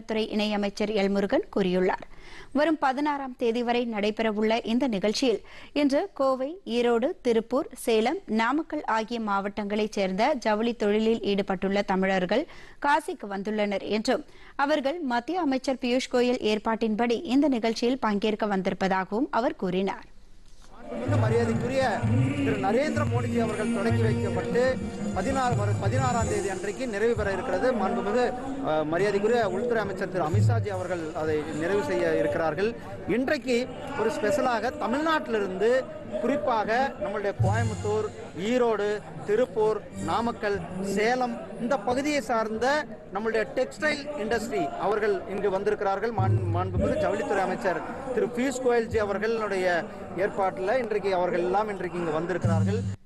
துறை இணையமைச்சர் எல் முருகன் கூறியுள்ளார் வரும் பதினாறாம் தேதி வரை நடைபெறவுள்ள இந்த நிகழ்ச்சியில் இன்று கோவை ஈரோடு திருப்பூர் சேலம் நாமக்கல் ஆகிய மாவட்டங்களைச் சேர்ந்த ஜவுளி தொழிலில் ஈடுபட்டுள்ள தமிழர்கள் காசிக்கு வந்துள்ளனர் என்றும் அவர்கள் மத்திய அமைச்சர் பியூஷ் கோயல் ஏற்பாட்டின்படி இந்த நிகழ்ச்சியில் பங்கேற்க வந்திருப்பதாகவும் அவர் கூறினார் மாண்புமிகு மரியாதைக்குரிய திரு நரேந்திர மோடிஜி அவர்கள் தொடங்கி வைக்கப்பட்டு பதினாறு வரு- பதினாறாம் தேதி அன்றைக்கு நிறைவு பெற இருக்கிறது மாண்புமிகு அஹ், மரியாதைக்குரிய உள்துறை அமைச்சர் திரு அமித்ஷாஜி அவர்கள் அதை நிறைவு செய்ய இருக்கிறார்கள் இன்றைக்கு ஒரு ஸ்பெஷலாக தமிழ்நாட்டிலிருந்து குறிப்பாக நம்மளுடைய கோயம்புத்தூர் ஈரோடு திருப்பூர் நாமக்கல் சேலம் இந்த பகுதியை சார்ந்த நம்மளுடைய டெக்ஸ்டைல் இண்டஸ்ட்ரி அவர்கள் இங்கு வந்திருக்கிறார்கள் மாண்- மாண்புமிகு ஜவுளித்துறை அமைச்சர் திரு பியூஷ் கோயல்ஜி அவர்களுடைய ஏற்பாட்டில் இன்றைக்கு அவர்கள் எல்லாம் இன்றைக்கு இங்கு வந்திருக்கிறார்கள்